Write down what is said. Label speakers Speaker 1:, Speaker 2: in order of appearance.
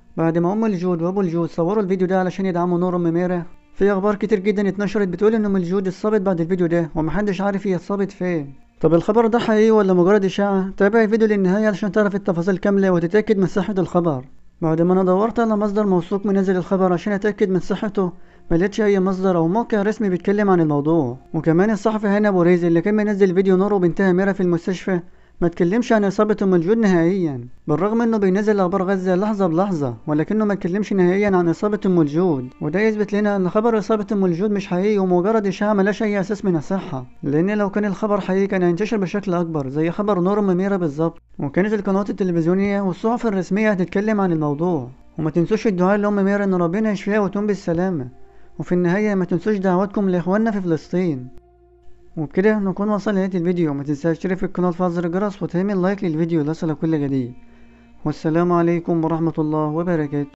Speaker 1: بعد ما ام الجود وابو الجود صوروا الفيديو ده علشان يدعموا نور ام ميرة في اخبار كتير جدا اتنشرت بتقول ان ام الجود اتصابت بعد الفيديو ده ومحدش عارف هي اتصابت فين طب الخبر ده حقيقي ولا مجرد اشاعة تابع الفيديو للنهاية علشان تعرف التفاصيل كاملة وتتأكد من صحة الخبر بعد ما انا دورت على مصدر موثوق منزل الخبر عشان اتأكد من صحته ملقتش اي مصدر او موقع رسمي بيتكلم عن الموضوع وكمان الصحفي هاني ابو ريز اللي كان منزل فيديو نور وبنتها ميرا في المستشفى ما تكلمش عن إصابة أم الجود نهائيا بالرغم إنه بينزل أخبار غزة لحظة بلحظة ولكنه ما اتكلمش نهائيا عن إصابة أم الجود وده يثبت لنا إن خبر إصابة أم الجود مش حقيقي ومجرد إشاعة ملاش أي أساس من الصحة لأن لو كان الخبر حقيقي كان هينتشر بشكل أكبر زي خبر نور أم ميرا بالظبط وكانت القنوات التلفزيونية والصحف الرسمية هتتكلم عن الموضوع وما تنسوش الدعاء لأم ميرا إن ربنا يشفيها وتقوم بالسلامة وفي النهاية ما تنسوش دعواتكم لإخواننا في فلسطين وبكده نكون وصلنا لنهاية الفيديو ما تنساش تشترك في القناة وتفعل زر الجرس وتعمل لايك للفيديو ليصلك كل جديد والسلام عليكم ورحمة الله وبركاته